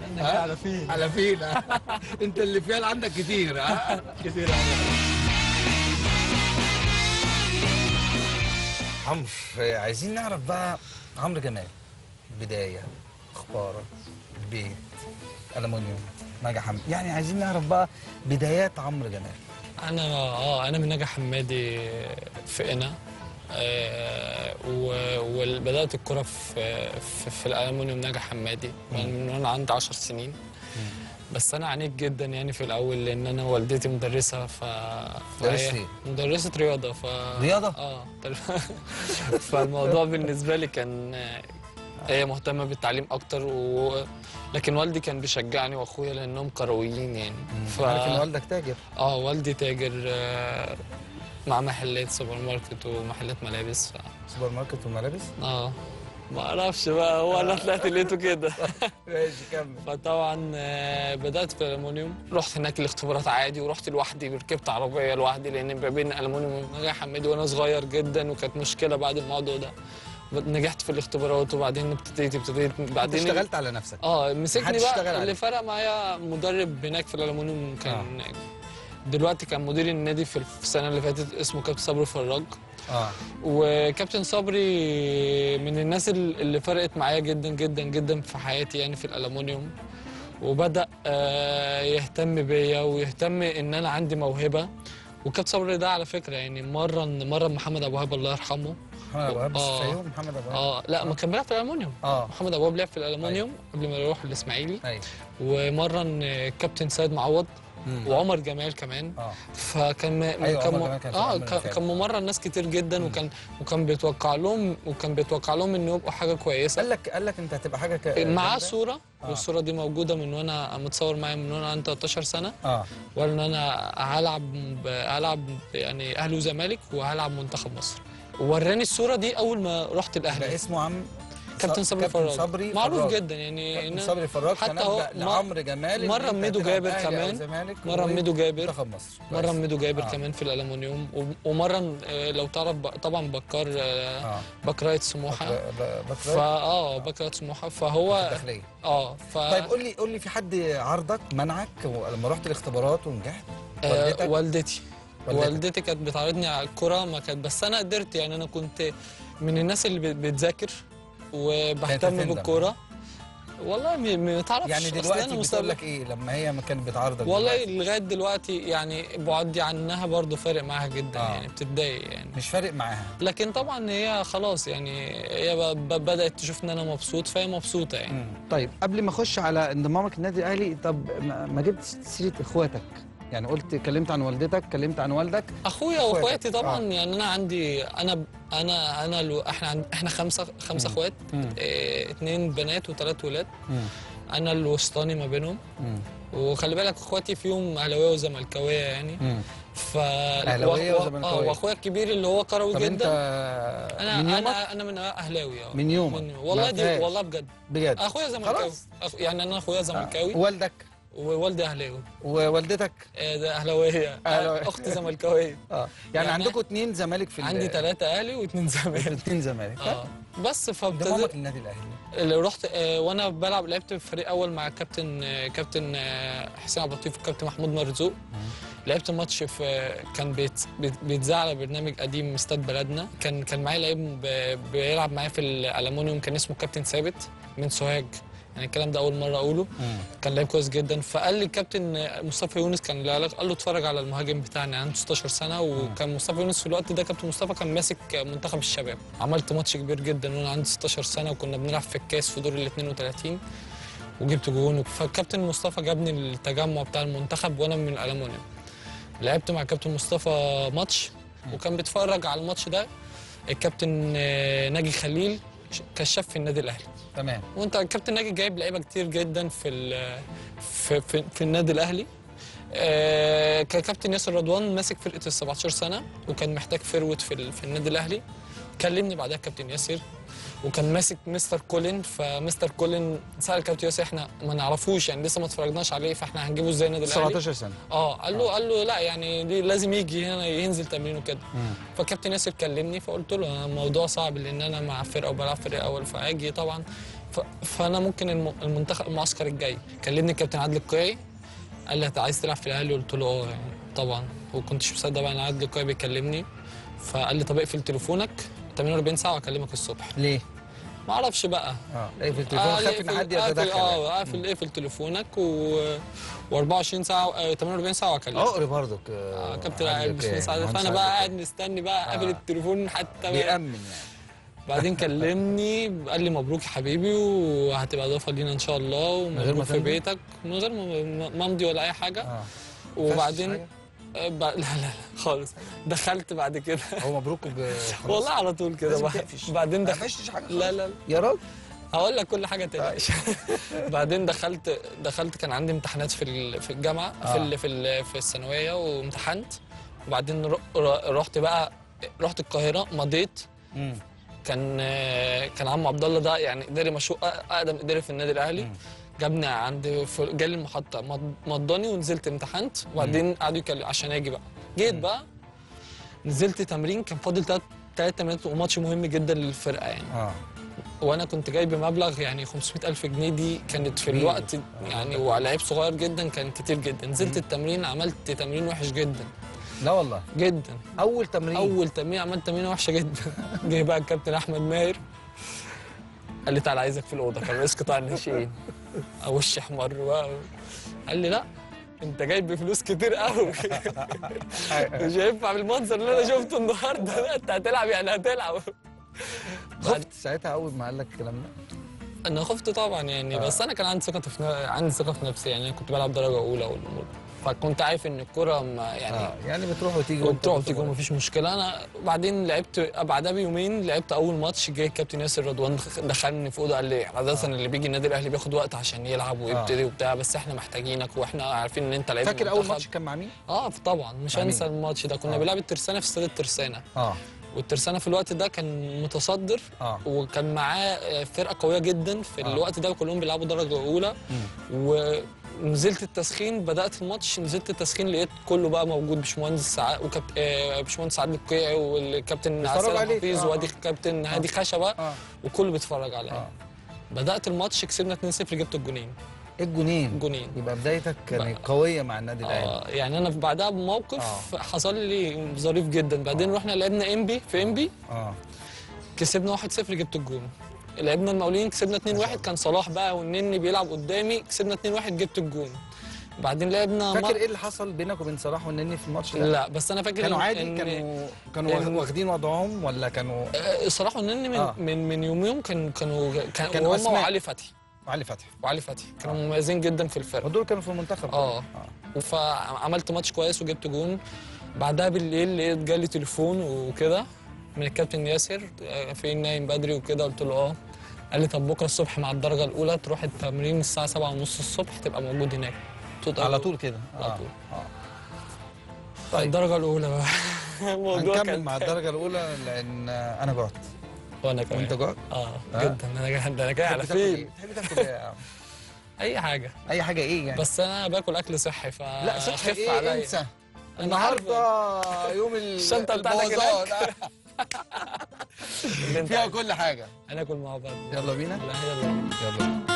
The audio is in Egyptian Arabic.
انا جاي على فين على فين انت اللي فيها عندك كتير ها كتير أوي. عمرو عايزين نعرف بقى عمرو جمال بدايه اخبارك بيت المونيوم نجا حمد يعني عايزين نعرف بقى بدايات عمرو جمال انا اه انا من نجا حمادي في قنا آه و- وبدات الكره في في, في الالومنيوم نجا حمادي من وانا عندي 10 سنين بس انا عانيت جدا يعني في الاول لان انا والدتي مدرسه ف مدرسة فهي- إيه؟ مدرسه رياضه ف رياضة؟ اه فالموضوع بالنسبه لي كان آه، هي مهتمه بالتعليم اكتر و... لكن والدي كان بيشجعني واخويا لانهم كرويين يعني ف... عارف ان والدك تاجر اه والدي تاجر آه، مع محلات سوبر ماركت ومحلات ملابس ف... سوبر ماركت وملابس اه ما اعرفش بقى هو انا طلعت لقيته كده ماشي كمل فطبعا آه، بدات في الالومنيوم رحت هناك الاختبارات عادي ورحت لوحدي وركبت عربيه لوحدي لان ما بين الالومنيوم ونجاح حمادي وانا صغير جدا وكانت مشكله بعد الموضوع ده نجحت في الاختبارات وبعدين ابتديت ابتديت انت بعدين اشتغلت على نفسك اه مسكني محدش اشتغل بقى عليك. اللي فرق معايا مدرب هناك في الالومنيوم كان دلوقتي كان مدير النادي في السنه اللي فاتت اسمه كابتن صبري فراج اه وكابتن صبري من الناس ال- اللي فرقت معايا جدا جدا جدا في حياتي يعني في الالومنيوم وبدا آه، يهتم بيا ويهتم ان انا عندي موهبه وكابتن صبري ده على فكره يعني مره مره محمد ابو وهاب الله يرحمه محمد ابو وهاب بس آه. زيهم محمد ابو وهاب اه لا ما كان بيلعب في الالومنيوم اه محمد ابو وهاب لعب في الالومنيوم قبل ما يروح الاسماعيلي ايوه ومرن كابتن سيد معوض مم. وعمر جمال كمان اه فكان أيوة، كان عمر م- جمال كان في اه الأمر كان فعلا. كان ممرن ناس كتير جدا وكان وكان بيتوقع لهم وكان بيتوقع لهم انه يبقوا حاجه كويسه قال لك قال لك انت هتبقى حاجه ك... معاه جامدة؟ صوره آه. والصوره دي موجوده من وانا متصور معايا من وانا عندي 13 سنه اه وان انا هلعب ب- هلعب يعني اهلي وزمالك وهلعب منتخب مصر وراني الصوره دي اول ما رحت ده الاهلي اسمه عم كابتن صبري كابتن فراج صبري معروف فراج. جدا يعني كابتن إن- صبري فراج حتى تنبأ هو لعمرو جمال إن مرة أنت ميدو هتلعب جابر أهلي أو كمان. زمالك مرة و- ميدو جابر. منتخب مصر مرة كويس. ميدو جابر آه. كمان في الالومنيوم و- ومرة آه، لو تعرف ب- طبعا بكار آه، اه باك رايت سموحه بكرة- ب- بكرة فا اه باك رايت سموحه فهو الداخليه اه ف طيب قول لي قول لي في حد عرضك منعك لما رحت الاختبارات ونجحت آه والدتك؟ والدتي والدتك. والدتي كانت بتعرضني على الكرة ما كانت بس انا قدرت يعني انا كنت من الناس اللي بت- بتذاكر وبهتم تندم. بالكوره والله ما- ما تعرفش يعني أصل أنا دلوقتي بتقول مستقبل- لك ايه لما هي ما كانت بتعارضك والله دلوقتي؟ لغايه دلوقتي يعني بعدي عنها برضو فارق معاها جدا آه. يعني بتتضايق يعني مش فارق معاها لكن طبعا هي خلاص يعني هي ب- ب- بدات تشوف ان انا مبسوط فهي مبسوطه يعني طيب قبل ما اخش على انضمامك النادي الاهلي طب ما ما جبتش سيره اخواتك يعني قلت اتكلمت عن والدتك اتكلمت عن والدك اخويا إخواتك. واخواتي طبعا آه. يعني انا عندي انا انا انا الو... احنا عند... احنا خمسه خمسه مم. اخوات مم. إيه... اتنين بنات وثلاث ولاد مم. انا الوسطاني ما بينهم مم. وخلي بالك اخواتي فيهم اهلاويه وزملكاويه يعني مم. ف أهلاوية و- و- وزملكاوية. اه واخويا الكبير اللي هو كروي طب جدا انت انا من يومك انا انا من اهلاوي اه من يومك؟ من والله ما دي فيهاش. والله بجد بجد اخويا زملكاوي خلاص. أخ... يعني انا اخويا زملكاوي والدك ووالدي اهلاوي ووالدتك آه، ده اهلاويه أهلاوية. آه، اختي زملكاويه اه يعني, يعني عندكم اتنين زمالك في ال- عندي ثلاثه اهلي واثنين زمالك اتنين زمالك اه بس فابتديت انضمامك للنادي الاهلي اللي رحت آه، وانا بلعب لعبت في فريق اول مع كابتن آه، كابتن آه، حسين عبد اللطيف وكابتن محمود مرزوق لعبت ماتش في آه، كان بيت بيت- بيتذاع على برنامج قديم استاد بلدنا كان كان معايا لعيب ب- بيلعب معايا في الالومنيوم كان اسمه كابتن ثابت من سوهاج يعني الكلام ده اول مره اقوله كان لعيب كويس جدا فقال لي الكابتن مصطفى يونس كان له علاقه قال له اتفرج على المهاجم بتاعنا عنده 16 سنه وكان مصطفى يونس في الوقت ده كابتن مصطفى كان ماسك منتخب الشباب عملت ماتش كبير جدا وانا عندي 16 سنه وكنا بنلعب في الكاس في دور ال 32 وجبت جون فالكابتن مصطفى جابني التجمع بتاع المنتخب وانا من الالومنيوم لعبت مع كابتن مصطفى ماتش وكان بيتفرج على الماتش ده الكابتن آه، ناجي خليل كشاف في النادي الاهلي تمام وانت الكابتن ناجي جايب لعيبه كتير جدا في ال- في في, في النادي الاهلي آه ككابتن ياسر رضوان ماسك فرقه ال 17 سنه وكان محتاج فروت في, ال- في النادي الاهلي كلمني بعدها الكابتن ياسر وكان ماسك مستر كولين فمستر كولين سال الكابتن ياسر احنا ما نعرفوش يعني لسه ما اتفرجناش عليه فاحنا هنجيبه ازاي النادي الاهلي 17 سنه اه قال له قال له لا يعني دي لازم يجي هنا ينزل تمرين وكده فكابتن ياسر كلمني فقلت له أنا الموضوع صعب لان انا مع فرقه وبلعب فرقه اول فاجي طبعا ف... فانا ممكن الم... المنتخب المعسكر الجاي كلمني الكابتن عادل القيعي قال لي انت عايز تلعب في الاهلي قلت له اه يعني طبعا وكنتش مصدق بقى ان عادل القيعي بيكلمني فقال لي طب اقفل تليفونك 48 ساعه واكلمك الصبح ليه؟ ما اعرفش بقى اه اقفل التليفون آه، خاف ان اقفل- حد اقفل- يتدخل يعني. اه اقفل اقفل تليفونك و... و24 ساعه آه، 48 ساعه واكلمك عقري برضك آه، كابتن عندك قاعد مش إيه؟ مساعد مهندس فانا بقى عندك قاعد مستني بقى قافل آه. التليفون حتى إيه؟ بقى بيأمن يعني بعدين كلمني قال لي مبروك يا حبيبي وهتبقى اضافه لينا ان شاء الله غير ما ومبروك في تمضي؟ بيتك من غير ما ما امضي ولا اي حاجه اه وبعدين حاجة؟ آه، ب... لا لا لا خالص دخلت بعد كده هو مبروك وج- خلاص. والله على طول كده لازم بقى. تقفش. بعدين ما دخلت قفشتش حاجه لا خالص. لا لا. يا راجل هقول لك كل حاجه تقلقش بعدين دخلت دخلت كان عندي امتحانات في ال- في الجامعه آه. في ال في ال في الثانويه وامتحنت وبعدين ر- ر- رحت بقى رحت القاهره مضيت مم. كان آه، كان عم عبد الله ده يعني اداري مشهور اقدم اداري في النادي الاهلي مم. جابني عند ف- جالي المحطه مض- مضاني ونزلت امتحنت وبعدين قعدوا يكلموا عشان اجي بقى جيت بقى نزلت تمرين كان فاضل ثلاث ثلاث تمرينات وماتش مهم جدا للفرقه يعني اه وانا كنت جايب مبلغ يعني 500 الف جنيه دي كانت في كبير. الوقت يعني ولاعيب صغير جدا كان كتير جدا نزلت التمرين عملت تمرين وحش جدا لا والله جدا اول تمرين اول تمرين عملت تمرينه وحشه جدا جه بقى الكابتن احمد ماهر قال لي تعالى عايزك في الاوضه كان رئيس قطاع الناشئين وش احمر بقى قال لي لا انت جايب بفلوس كتير قوي مش هينفع بالمنظر اللي انا شفته النهارده لا انت هتلعب يعني هتلعب خفت ساعتها اول ما قال لك الكلام ده انا خفت طبعا يعني آه. بس انا كان عندي ثقه في ن- عندي ثقه في نفسي يعني انا كنت بلعب درجه اولى والامور فكنت عارف ان الكره ما يعني اه يعني بتروح وتيجي كنت تقعد بتاخد تيجي مفيش مشكله انا بعدين لعبت بعدها بيومين لعبت اول ماتش جه الكابتن ياسر رضوان دخلني في اوضه قال لي عاده اللي بيجي النادي الاهلي بياخد وقت عشان يلعب ويبتدي وبتاع بس احنا محتاجينك واحنا عارفين ان انت لعيب فاكر اول المنتخب. ماتش كان مع مين؟ اه طبعا مش مع هنسى مين؟ الماتش ده كنا آه. بنلعب الترسانه في استاد الترسانه اه والترسانه في الوقت ده كان متصدر اه وكان معاه آه، فرقه قويه جدا في آه. الوقت ده كلهم بيلعبوا درجه اولى ونزلت التسخين بدات الماتش نزلت التسخين لقيت كله بقى موجود باشمهندس سعاد وكابتن آه، باشمهندس عادل القيعي والكابتن بيتفرجوا عسل عليك. حفيظ آه، وادي آه. الكابتن هادي خشبه اه وكله بيتفرج عليا اه بدات الماتش كسبنا 2-0 جبت الجونين ايه الجونين؟ جونين يبقى بدايتك كانت قويه مع النادي الاهلي اه يعني انا بعدها بموقف حصل لي ظريف جدا بعدين رحنا لعبنا انبي في انبي اه كسبنا 1-0 جبت الجون لعبنا المقاولين كسبنا 2-1 كان صلاح بقى والنني بيلعب قدامي كسبنا 2-1 جبت الجون بعدين لعبنا فاكر مر- ايه اللي حصل بينك وبين صلاح والنني في الماتش ده؟ لا بس انا فاكر كانوا إن- عادي إن كانوا كانوا إن- واخدين وضعهم ولا كانوا آه، صلاح والنني من آه. من من يوميهم كانوا كانوا كانوا كانوا هم أسماء. وعلي فتحي علي فتحي وعلي فتحي كانوا مميزين جدا في الفرقه ودول كانوا في المنتخب اه فعملت ماتش كويس وجبت جون بعدها بالليل لقيت جالي تليفون وكده من الكابتن ياسر آه، فين نايم بدري وكده قلت له اه قال لي طب بكره الصبح مع الدرجه الاولى تروح التمرين الساعه 7 ونص الصبح تبقى موجود هناك قلت له على طب- طول كده على آه. طول. آه. طيب الدرجه الاولى بقى الموضوع هنكمل كان مع الدرجه الاولى لان انا جعت وانا كمان وانت جعت اه آه. جدا انا جاي ده انا جاي على تحب تاكل إيه؟ فين تحب تاكل ايه يا عم؟ اي حاجه اي حاجه ايه يعني بس انا باكل اكل صحي ف لا صح خف ايه عليا. انسى أنا عارف. النهارده يوم ال- الشنطة بتاعتك البوظان. اللي انت فيها كل حاجه هناكل مع بعض يلا بينا لا يلا يلا